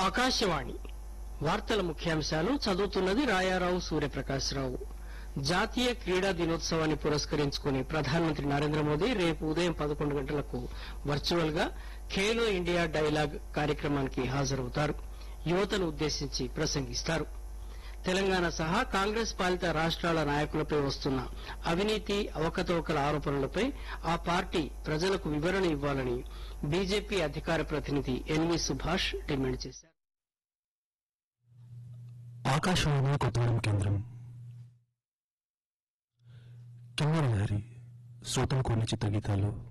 ఆకాశవాణి వార్తల ముఖ్యాంశాలు చదువుతున్నది రాయారావు సూర్యప్రకాశ్రావు జాతీయ క్రీడా దినోత్సవాన్ని పురస్కరించుకుని ప్రధానమంత్రి నరేంద్ర మోదీ రేపు ఉదయం పదకొండు గంటలకు వర్చువల్ గా ఖేలో ఇండియా డైలాగ్ కార్యక్రమానికి హాజరవుతారు యువతను ఉద్దేశించి ప్రసంగిస్తారు తెలంగాణ సహా కాంగ్రెస్ పాలిత రాష్ట్రాల నాయకులపై వస్తున్న అవినీతి అవకతవకల ఆరోపణలపై ఆ పార్టీ ప్రజలకు వివరణ ఇవ్వాలని బీజేపీ అధికార ప్రతినిధి ఎన్వి సుభాష్ డిమాండ్ చేశారు ఆకాశవాణి కొత్తగూడెం కేంద్రం కిన్నెర గారి శ్రోతలు కొన్ని చిత్రగీతాలు